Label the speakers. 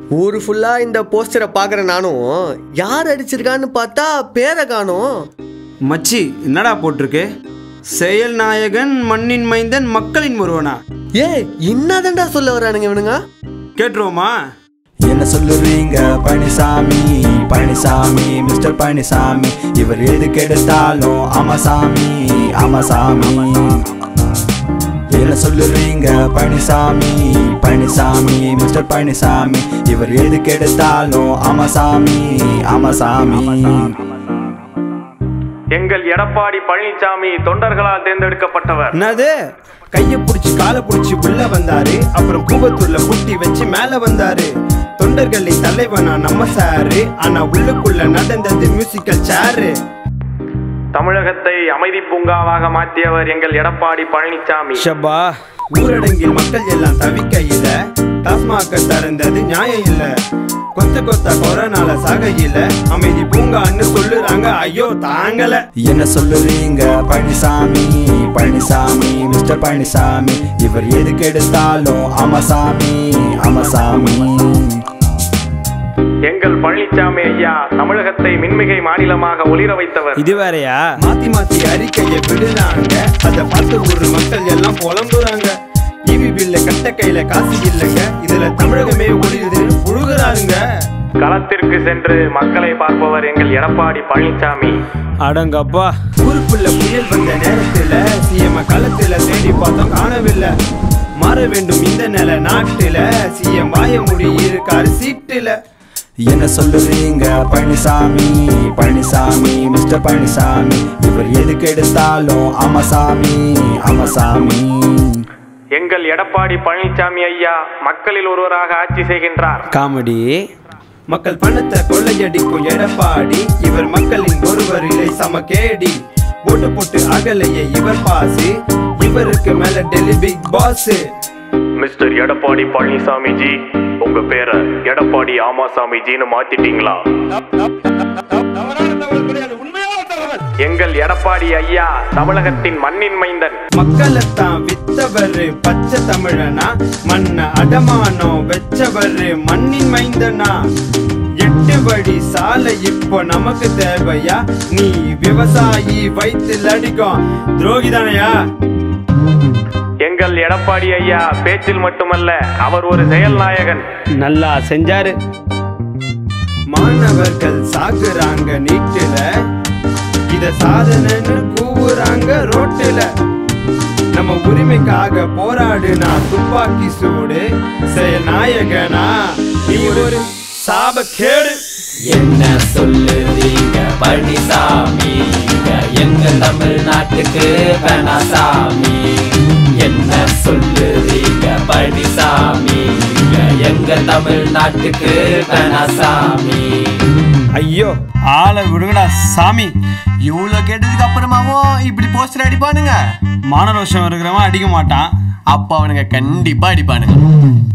Speaker 1: ஊர் ஃபுல்லா இந்த போஸ்டரை பார்க்குற நானும் யார் அடிச்சிருக்கான்னு பார்த்தா பேரை காணும்
Speaker 2: மச்சி என்னடா போட்டிருக்கு செயல் நாயகன் மண்ணின் மைந்தன் மக்களின் ஒருவனா
Speaker 1: ஏய் என்னதான்டா சொல்ல வரானுங்க இவனுங்க
Speaker 2: கேட்டுருவோமா
Speaker 3: என்ன சொல்லுறீங்க பழனிசாமி பழனிசாமி மிஸ்டர் பழனிசாமி இவர் எது கெடுத்தாலும் ஆமாசாமி ஆமாசாமி என்ன சொல்லுறீங்க பழனிசாமி பழனிசாமி மிஸ்டர் பழனிசாமி இவர் எது கெடுத்தாலும் ஆமாசாமி ஆமாசாமி
Speaker 4: எங்கள் எடப்பாடி பழனிசாமி தொண்டர்களால் தேர்ந்தெடுக்கப்பட்டவர்
Speaker 2: என்னது கைய புடிச்சு காலை புடிச்சு உள்ள வந்தாரு அப்புறம் கூவத்தூர்ல புட்டி வச்சு மேல வந்தாரு தொண்டர்களின் தலைவனா நம்ம சாரு ஆனா உள்ளுக்குள்ள நடந்தது மியூசிக்கல் சேரு
Speaker 4: தமிழகத்தை அமைதி பூங்காவாக மாற்றியவர் எங்கள் எடப்பாடி பழனிசாமி
Speaker 2: ஷபா ஊரடங்கில் மக்கள் எல்லாம் தவிக்கையில டாஸ்மாக திறந்தது நியாயம் இல்ல கொத்த கொத்த கொரோனால சாகையில அமைதி பூங்கான்னு சொல்லுறாங்க ஐயோ தாங்கல
Speaker 3: என்ன சொல்லுறீங்க பழனிசாமி பழனிசாமி மிஸ்டர் பழனிசாமி இவர் எது கெடுத்தாலும் ஆமாசாமி ஆமாசாமி
Speaker 4: எங்கள் பழனிசாமி ஐயா தமிழகத்தை மின்மிகை மாநிலமாக ஒளிர வைத்தவர்
Speaker 2: இது வேறயா மாத்தி மாத்தி அறிக்கையை விடுறாங்க அத பார்த்து ஊர் மக்கள் எல்லாம் புலம்புறாங்க இவி பில்ல கட்ட கையில காசு இல்லைங்க இதுல தமிழகமே ஒளியுது புழுகுறாருங்க
Speaker 4: களத்திற்கு சென்று மக்களை பார்ப்பவர் எங்கள் எடப்பாடி பழனிசாமி
Speaker 2: அடங்கப்பா ஊருக்குள்ள புயல் வந்த நேரத்துல சிஎம் களத்துல தேடி பார்த்தோம் காணவில்லை மாற வேண்டும் இந்த நில நாட்டுல சிஎம் வாய முடி இருக்காரு சீட்டுல
Speaker 3: என்ன சொல்லுறீங்க பழனிசாமி பழனிசாமி மிஸ்டர் பழனிசாமி இவர் எது கெடுத்தாலும் ஆமாசாமி ஆமாசாமி
Speaker 4: எங்கள் எடப்பாடி பழனிசாமி ஐயா மக்களில் ஒருவராக ஆட்சி செய்கின்றார்
Speaker 2: காமெடி மக்கள் பணத்தை கொள்ளையடிக்கும் எடப்பாடி இவர் மக்களின் ஒருவர் இல்லை சமகேடி ஓட்டு போட்டு அகலையே இவர் பாசு இவருக்கு மேல Delhi big boss
Speaker 4: mister Edappadi Palaniswami ji உங்க பேரை எடப்பாடி ஆமாசாமி ஜின்னு மாத்திட்டீங்களா எங்கள் எடப்பாடி ஐயா தமிழகத்தின் மண்ணின் மைந்தன்
Speaker 2: மக்களைத்தான் வித்தவரு பச்சை தமிழனா மண்ண அடமானம் வெச்சவரு மண்ணின் மைந்தனா எட்டு வழி சாலை இப்போ நமக்கு தேவையா நீ விவசாயி வைத்து அடிக்கும் துரோகி தானையா
Speaker 4: எங்கள் எடப்பாடி ஐயா பேச்சில் மட்டுமல்ல அவர் ஒரு செயல் நாயகன்
Speaker 2: நல்லா செஞ்சாரு மாணவர்கள் சாகுறாங்க நீட்டுல இத சாதனைன்னு கூவுறாங்க ரோட்டுல நம்ம உரிமைக்காக போராடுனா துப்பாக்கி சூடு செயல் நாயகனா நீ ஒரு சாபக்கேடு
Speaker 5: என்ன சொல்லுறீங்க பழனிசாமி இங்க எங்க தமிழ்நாட்டுக்கு வேணாசாமி என்ன சொல்லுறீங்க பழனிசாமி இங்க எங்க தமிழ்நாட்டுக்கு வேணாசாமி
Speaker 2: ஐயோ ஆளை விடுங்கடா சாமி
Speaker 1: இவ்வளோ கேட்டதுக்கு அப்புறமாவும் இப்படி போஸ்டர் அடிப்பானுங்க
Speaker 2: மானரோஷம் இருக்கிறவன் அடிக்க மாட்டான்
Speaker 1: அப்போ அவனுங்க கண்டிப்பாக அடிப்பானுங்க